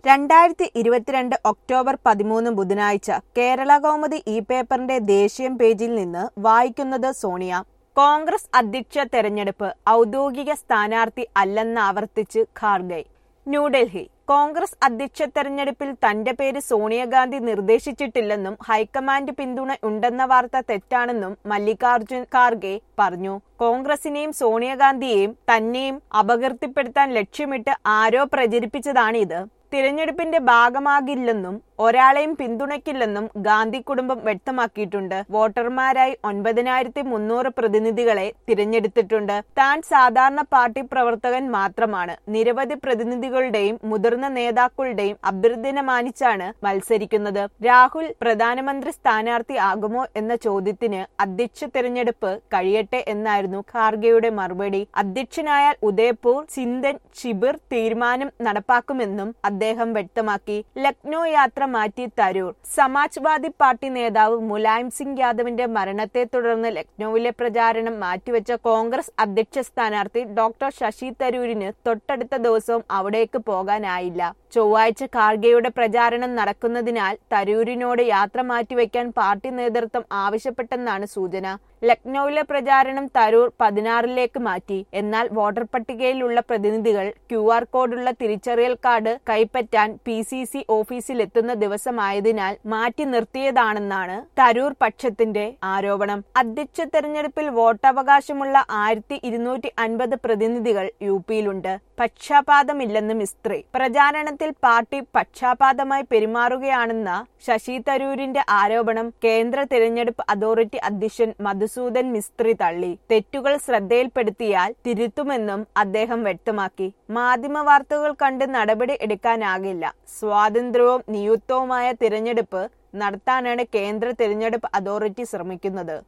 രണ്ടായിരത്തി ഇരുപത്തിരണ്ട് ഒക്ടോബർ പതിമൂന്ന് ബുധനാഴ്ച കേരള കൗമുദി ഇ പേപ്പറിന്റെ ദേശീയം പേജിൽ നിന്ന് വായിക്കുന്നത് സോണിയ കോൺഗ്രസ് അധ്യക്ഷ തെരഞ്ഞെടുപ്പ് ഔദ്യോഗിക സ്ഥാനാർത്ഥി അല്ലെന്ന് ആവർത്തിച്ച് ഖാർഗെ ന്യൂഡൽഹി കോൺഗ്രസ് അധ്യക്ഷ തെരഞ്ഞെടുപ്പിൽ തന്റെ പേര് സോണിയാഗാന്ധി നിർദ്ദേശിച്ചിട്ടില്ലെന്നും ഹൈക്കമാൻഡ് പിന്തുണ ഉണ്ടെന്ന വാർത്ത തെറ്റാണെന്നും മല്ലികാർജുൻ ഖാർഗെ പറഞ്ഞു കോൺഗ്രസിനെയും സോണിയാഗാന്ധിയെയും തന്നെയും അപകീർത്തിപ്പെടുത്താൻ ലക്ഷ്യമിട്ട് ആരോ പ്രചരിപ്പിച്ചതാണിത് തിരഞ്ഞെടുപ്പിന്റെ ഭാഗമാകില്ലെന്നും ഒരാളെയും പിന്തുണയ്ക്കില്ലെന്നും ഗാന്ധി കുടുംബം വ്യക്തമാക്കിയിട്ടുണ്ട് വോട്ടർമാരായി ഒൻപതിനായിരത്തി മുന്നൂറ് പ്രതിനിധികളെ തിരഞ്ഞെടുത്തിട്ടുണ്ട് താൻ സാധാരണ പാർട്ടി പ്രവർത്തകൻ മാത്രമാണ് നിരവധി പ്രതിനിധികളുടെയും മുതിർന്ന നേതാക്കളുടെയും അഭ്യർത്ഥന മാനിച്ചാണ് മത്സരിക്കുന്നത് രാഹുൽ പ്രധാനമന്ത്രി സ്ഥാനാർത്ഥി ആകുമോ എന്ന ചോദ്യത്തിന് അധ്യക്ഷ തിരഞ്ഞെടുപ്പ് കഴിയട്ടെ എന്നായിരുന്നു ഖാർഗെയുടെ മറുപടി അധ്യക്ഷനായാൽ ഉദയപൂർ ചിന്തൻ ശിബിർ തീരുമാനം നടപ്പാക്കുമെന്നും അദ്ദേഹം വ്യക്തമാക്കി ലക്നോ യാത്ര മാറ്റി തരൂർ സമാജ്വാദി പാർട്ടി നേതാവ് മുലായം സിംഗ് യാദവിന്റെ മരണത്തെ തുടർന്ന് ലക്നൌവിലെ പ്രചാരണം മാറ്റിവെച്ച കോൺഗ്രസ് അധ്യക്ഷ സ്ഥാനാർത്ഥി ഡോക്ടർ ശശി തരൂരിന് തൊട്ടടുത്ത ദിവസവും അവിടേക്ക് പോകാനായില്ല ചൊവ്വാഴ്ച ഖാർഗെയുടെ പ്രചാരണം നടക്കുന്നതിനാൽ തരൂരിനോട് യാത്ര മാറ്റിവെക്കാൻ പാർട്ടി നേതൃത്വം ആവശ്യപ്പെട്ടെന്നാണ് സൂചന ലക്നൌവിലെ പ്രചാരണം തരൂർ പതിനാറിലേക്ക് മാറ്റി എന്നാൽ വോട്ടർ പട്ടികയിലുള്ള പ്രതിനിധികൾ ക്യു ആർ കോഡുള്ള തിരിച്ചറിയൽ കാർഡ് കൈപ്പറ്റാൻ പി സി സി ഓഫീസിലെത്തുന്ന ദിവസമായതിനാൽ മാറ്റി നിർത്തിയതാണെന്നാണ് തരൂർ പക്ഷത്തിന്റെ ആരോപണം അധ്യക്ഷ തെരഞ്ഞെടുപ്പിൽ വോട്ടവകാശമുള്ള ആയിരത്തി ഇരുന്നൂറ്റി അൻപത് പ്രതിനിധികൾ യു പിയിലുണ്ട് പക്ഷാപാതമില്ലെന്ന് മിസ്ത്രി പ്രചാരണത്തിൽ പാർട്ടി പക്ഷാപാതമായി പെരുമാറുകയാണെന്ന ശശി തരൂരിന്റെ ആരോപണം കേന്ദ്ര തിരഞ്ഞെടുപ്പ് അതോറിറ്റി അധ്യക്ഷൻ മധുസൂദൻ മിസ്ത്രി തള്ളി തെറ്റുകൾ ശ്രദ്ധയിൽപ്പെടുത്തിയാൽ തിരുത്തുമെന്നും അദ്ദേഹം വ്യക്തമാക്കി മാധ്യമ വാർത്തകൾ കണ്ട് നടപടി എടുക്കാനാകില്ല സ്വാതന്ത്ര്യവും നിയുക്തവുമായ തിരഞ്ഞെടുപ്പ് നടത്താനാണ് കേന്ദ്ര തിരഞ്ഞെടുപ്പ് അതോറിറ്റി ശ്രമിക്കുന്നത്